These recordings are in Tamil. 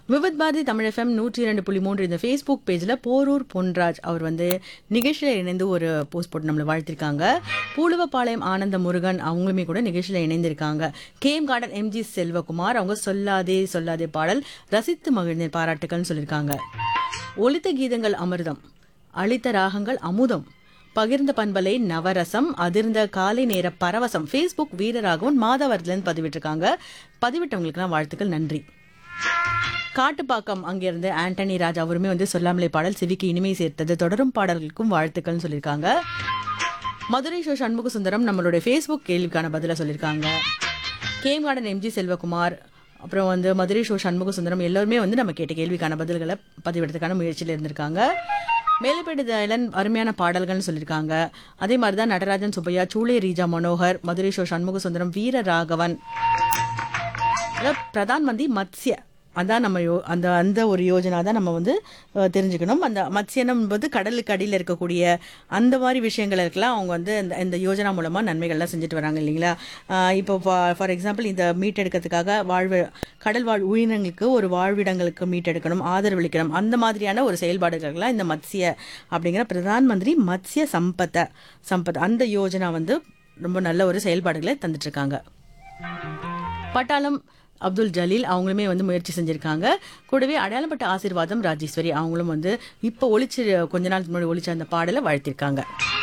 விவித் பாரதி தமிழ் எஃப்எம் நூற்றி இரண்டு புள்ளி மூன்று இந்த ஃபேஸ்புக் பேஜில் போரூர் பொன்ராஜ் அவர் வந்து நிகழ்ச்சியில் இணைந்து ஒரு போஸ்ட் போட்டு நம்மளை வாழ்த்திருக்காங்க பூலுவப்பாளையம் ஆனந்த முருகன் அவங்களுமே கூட நிகழ்ச்சியில் இணைந்திருக்காங்க கேம் கார்டன் எம்ஜி செல்வகுமார் அவங்க சொல்லாதே சொல்லாதே பாடல் ரசித்து மகிழ்ந்தேன் பாராட்டுக்கள்னு சொல்லியிருக்காங்க ஒலித்த கீதங்கள் அமிர்தம் அளித்த ராகங்கள் அமுதம் பகிர்ந்த பண்பலை நவரசம் அதிர்ந்த காலை நேர பரவசம் ஃபேஸ்புக் வீரராகவன் மாதவர்லேருந்து பதிவிட்டிருக்காங்க பதிவிட்டவங்களுக்குலாம் வாழ்த்துக்கள் நன்றி காட்டுப்பாக்கம் அங்கிருந்து ஆண்டனி ராஜ் அவருமே வந்து சொல்லாமலே பாடல் செவிக்கு இனிமை சேர்த்தது தொடரும் பாடல்களுக்கும் வாழ்த்துக்கள்னு சொல்லியிருக்காங்க மதுரை ஷோ சண்முக சுந்தரம் நம்மளுடைய ஃபேஸ்புக் கேள்விக்கான பதிலை சொல்லியிருக்காங்க கேம் கார்டன் எம்ஜி செல்வகுமார் அப்புறம் வந்து மதுரை ஷோ சண்முக சுந்தரம் எல்லாருமே வந்து நம்ம கேட்ட கேள்விக்கான பதில்களை பதிவிடறதுக்கான முயற்சியில் இருந்திருக்காங்க மேலப்பேடு தயலன் அருமையான பாடல்கள்னு சொல்லியிருக்காங்க அதே மாதிரி தான் நடராஜன் சுப்பையா சூளை ரீஜா மனோகர் மதுரை ஷோ சண்முக சுந்தரம் வீர ராகவன் அதாவது பிரதான் மந்திரி மத்ஸ்ய அதான் நம்ம யோ அந்த அந்த ஒரு யோஜனா தான் நம்ம வந்து அஹ், தெரிஞ்சுக்கணும் அந்த மத்ஸ்யனம் என்பது கடலுக்கு அடியில் இருக்கக்கூடிய அந்த மாதிரி விஷயங்களுக்கெல்லாம் அவங்க வந்து இந்த இந்த யோஜனா மூலமாக நன்மைகள்லாம் செஞ்சுட்டு வராங்க இல்லைங்களா அஹ், இப்போ ஃபார் எக்ஸாம்பிள் இந்த மீட் எடுக்கிறதுக்காக வாழ்வு கடல் வாழ் உயிரினங்களுக்கு ஒரு வாழ்விடங்களுக்கு மீட் எடுக்கணும் ஆதரவளிக்கணும் அந்த மாதிரியான ஒரு செயல்பாடுகள்லாம் இந்த மத்ஸ்ய அப்படிங்கிற பிரதான் மந்திரி மத்ஸ்ய சம்பத்த சம்பத் அந்த யோஜனா வந்து ரொம்ப நல்ல ஒரு செயல்பாடுகளை தந்துட்டு இருக்காங்க பட்டாளம் அப்துல் ஜலீல் அவங்களுமே வந்து முயற்சி செஞ்சிருக்காங்க கூடவே அடையாளப்பட்ட ஆசீர்வாதம் ராஜேஸ்வரி அவங்களும் வந்து இப்போ ஒழிச்சு கொஞ்ச நாள் முன்னாடி ஒழிச்ச அந்த பாடலை வாழ்த்திருக்காங்க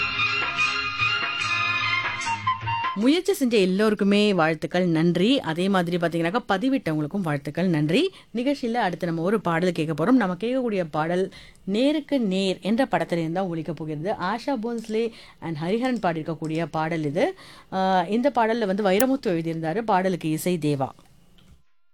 முயற்சி செஞ்ச எல்லோருக்குமே வாழ்த்துக்கள் நன்றி அதே மாதிரி பார்த்தீங்கன்னாக்கா பதிவிட்டவங்களுக்கும் வாழ்த்துக்கள் நன்றி நிகழ்ச்சியில் அடுத்து நம்ம ஒரு பாடல் கேட்க போகிறோம் நம்ம கேட்கக்கூடிய பாடல் நேருக்கு நேர் என்ற படத்திலிருந்து தான் ஒழிக்க போகிறது ஆஷா போன்ஸ்லே அண்ட் ஹரிஹரன் பாடியிருக்கக்கூடிய பாடல் இது ஆஹ் இந்த பாடலில் வந்து வைரமுத்து எழுதியிருந்தாரு பாடலுக்கு இசை தேவா